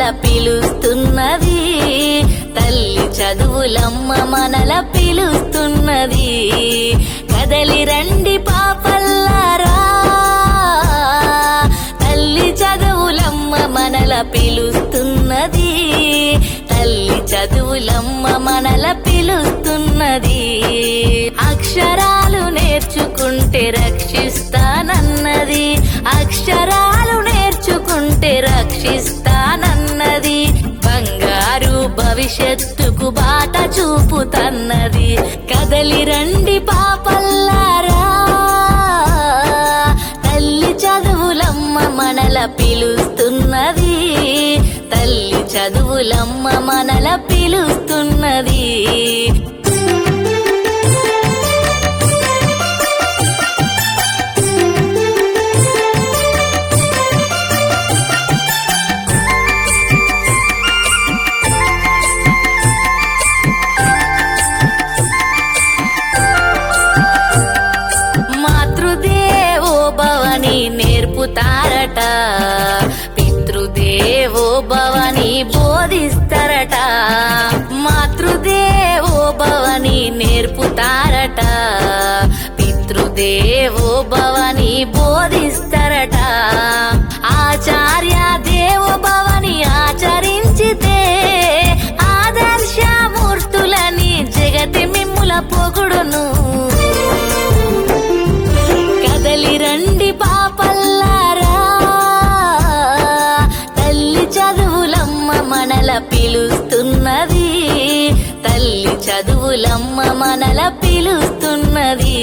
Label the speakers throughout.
Speaker 1: మనల పిలుస్తున్నది తల్లి చదువులమ్మ మనల పిలుస్తున్నది కదలి రండి పాపల్లారా తల్లి చదువులమ్మ మనల పిలుస్తున్నది తల్లి చదువులమ్మ మనల పిలుస్తున్నది అక్షరాలు నేర్చుకుంటే రక్షిస్తానన్నది అక్షరాలు నేర్చుకుంటే రక్షిస్తానన్నది బంగారు భవిష్యత్తుకు బాట చూపుతన్నది కదలి రండి పాపల్లారా తల్లి చదువులమ్మ మనల పిలుస్తున్నది తల్లి చదువులమ్మ మనల పిలుస్తున్నది మాతృదేవో భవని నేర్పుతారట పితృదేవో భవని బోధిస్తారట మాతృదేవో భవని నేర్పుతారట పితృదేవో భవని బోధిస్తారట ఆచార్య దేవో భవని ఆచరించితే ఆదర్శమూర్తులని జగతి మిమ్ముల పొగుడును కదలి రండి పాపల్లారా తల్లి చదువులమ్మ మనల పిలుస్తున్నది తల్లి చదువులమ్మ మనల పిలుస్తున్నది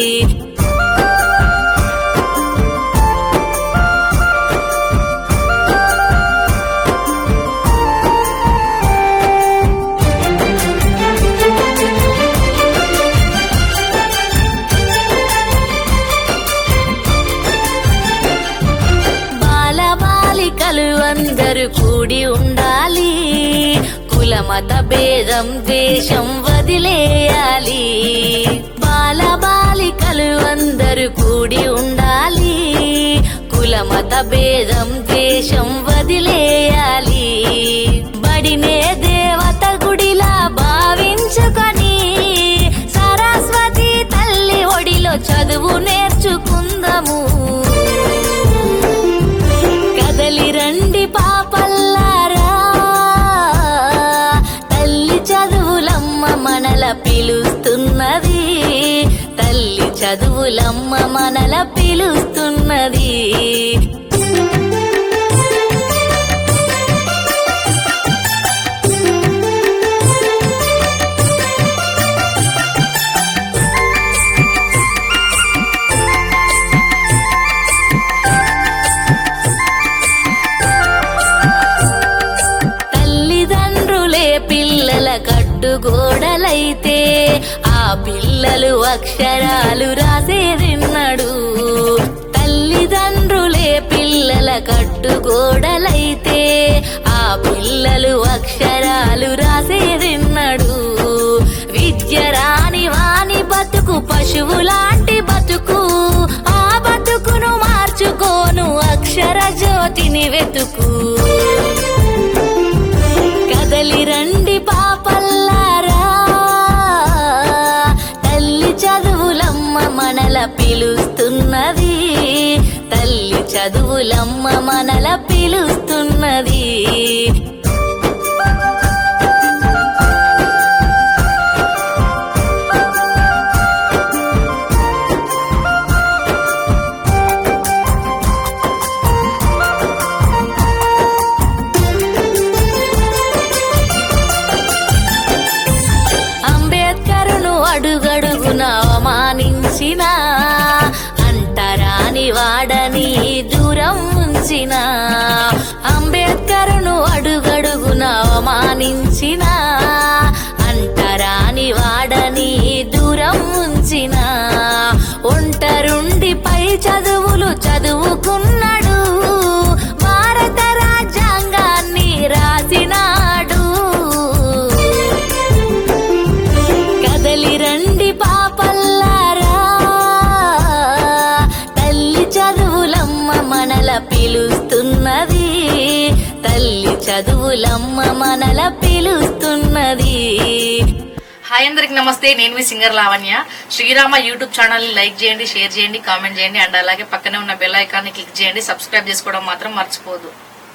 Speaker 1: బాలబాలికలు అందరూ కూడి ఉండాలి కులమత భేదం ద్వేషం వదిలేయాలి బాలబాలికలు అందరూ కూడి ఉండాలి కులమత భేదం ద్వేషం వదిలేయాలి బడినే దేవత గుడిలా భావించుకొని సరస్వతి తల్లి ఒడిలో చదువు నేర్చుకుందాము కదలి రండి పాపల్లారా తల్లి చదువులమ్మ మనల పిలుస్తున్నది తల్లి చదువులమ్మ మనల పిలుస్తున్నది తల్లిదండ్రులే పిల్లల కట్టుగోడలైతే ఆ పిల్లలు అక్షరాలు రాసేదిన్నడు తల్లిదండ్రులే పిల్లల కట్టుగోడలైతే ఆ పిల్లలు అక్షరాలు రాసేదిన్నడు విద్య రాని వాని బతుకు పశువు లాంటి బతుకు ఆ బతుకును మార్చుకోను అక్షర జ్యోతిని వెతుకు కదలి రండి పాపల్లారా తల్లి చదువులమ్మ మనల పిలుస్తున్నది తల్లి చదువులమ్మ మనల పిలుస్తున్నది అంబేద్కరును అడుగడుగున అవమానించిన అంటరాని వాడని దూరం ఉంచిన అంబేద్కరును అడుగడుగున అవమానించిన అంటరాని వాడని దూరం ఉంచిన ఒంటరుండి పై చదువులు చదువుకున్నాడు భారత రాజ్యాంగాన్ని రాసినాడు కదలి రండి పాపల్లారా తల్లి చదువులమ్మ మనల పిలుస్తున్నది తల్లి చదువులమ్మ మనల పిలుస్తున్నది
Speaker 2: హాయ్ అందరికి నమస్తే నేను మీ singer Lavanya Srirama YouTube channel ని లైక్ చేయండి షేర్ చేయండి కామెంట్ చేయండి అండ్ అలాగే పక్కనే ఉన్న బెల్ ఐకాన్ ని క్లిక్ చేయండి సబ్స్క్రైబ్ చేసుకోవడం మాత్రం మర్చిపోదు